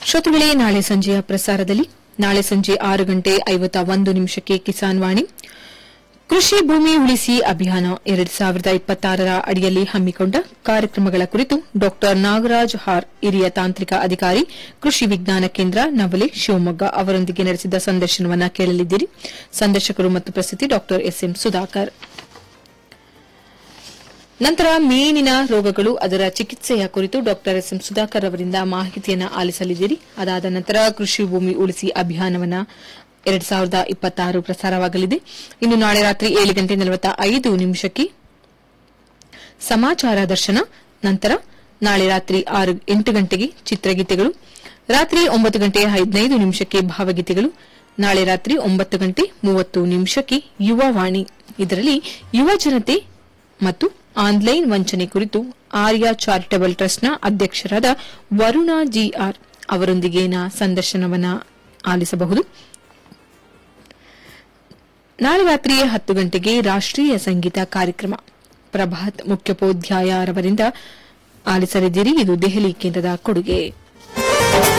ಶ್ರೋತೃಗಳೇ ನಾಳೆ ಸಂಜೆಯ ಪ್ರಸಾರದಲ್ಲಿ ನಾಳೆ ಸಂಜೆ ಆರು ಗಂಟೆ ಐವತ್ತ ಒಂದು ನಿಮಿಷಕ್ಕೆ ಕಿಸಾನ್ ವಾಣಿ ಕೃಷಿ ಭೂಮಿ ಉಳಿಸಿ ಅಭಿಯಾನ ಎರಡು ಸಾವಿರದ ಇಪ್ಪತ್ತಾರರ ಅಡಿಯಲ್ಲಿ ಹಮ್ಮಿಕೊಂಡ ಕಾರ್ಯಕ್ರಮಗಳ ಕುರಿತು ಡಾ ನಾಗರಾಜ್ ಹಾರ್ ಹಿರಿಯ ತಾಂತ್ರಿಕ ಅಧಿಕಾರಿ ಕೃಷಿ ವಿಜ್ಞಾನ ಕೇಂದ್ರ ನವಲೆ ಶಿವಮೊಗ್ಗ ಅವರೊಂದಿಗೆ ನಡೆಸಿದ ಸಂದರ್ಶನವನ್ನು ಕೇಳಲಿದ್ದೀರಿ ಸಂದರ್ಶಕರು ಮತ್ತು ಪ್ರಸ್ತುತಿ ಡಾ ಎಸ್ಎಂ ಸುಧಾಕರ್ ನಂತರ ಮೀನಿನ ರೋಗಗಳು ಅದರ ಚಿಕಿತ್ಸೆಯ ಕುರಿತು ಡಾಕ್ಟರ್ ಎಸ್ ಎಂ ಸುಧಾಕರ್ ಅವರಿಂದ ಮಾಹಿತಿಯನ್ನು ಆಲಿಸಲಿದ್ದೀರಿ ಅದಾದ ನಂತರ ಕೃಷಿ ಭೂಮಿ ಉಳಿಸಿ ಅಭಿಯಾನವನ್ನ ಎರಡ್ ಸಾವಿರದ ಇಪ್ಪತ್ತಾರು ಪ್ರಸಾರವಾಗಲಿದೆ ಇನ್ನು ನಾಳೆ ರಾತ್ರಿ ಏಳು ಗಂಟೆ ನಲವತ್ತ ಐದು ನಿಮಿಷಕ್ಕೆ ಸಮಾಚಾರ ದರ್ಶನ ನಂತರ ನಾಳೆ ರಾತ್ರಿ ಆರು ಎಂಟು ಗಂಟೆಗೆ ಚಿತ್ರಗೀತೆಗಳು ರಾತ್ರಿ ಒಂಬತ್ತು ಗಂಟೆ ಹದಿನೈದು ನಿಮಿಷಕ್ಕೆ ಭಾವಗೀತೆಗಳು ನಾಳೆ ರಾತ್ರಿ ಒಂಬತ್ತು ಗಂಟೆ ಮೂವತ್ತು ನಿಮಿಷಕ್ಕೆ ಯುವವಾಣಿ ಇದರಲ್ಲಿ ಯುವ ಜನತೆ ಮತ್ತು ಆನ್ಲೈನ್ ವಂಚನೆ ಕುರಿತು ಆರ್ಯ ಚಾರಿಟಬಲ್ ಟ್ರಸ್ಟ್ನ ಅಧ್ಯಕ್ಷರಾದ ವರುಣ ಜಿಆರ್ ಅವರೊಂದಿಗಿನ ಸಂದರ್ಶನವನ್ನ ಆಲಿಸಬಹುದು ನಾಳೆ ರಾತ್ರಿ ಹತ್ತು ಗಂಟೆಗೆ ರಾಷ್ಟೀಯ ಸಂಗೀತ ಕಾರ್ಯಕ್ರಮ ಪ್ರಭಾತ್ ಮುಖ್ಯೋಪಾಧ್ಯಾಯರವರಿಂದ ಆಲಿಸಲಿದ್ದೀರಿ ಇದು ದೆಹಲಿ ಕೇಂದ್ರದ ಕೊಡುಗೆ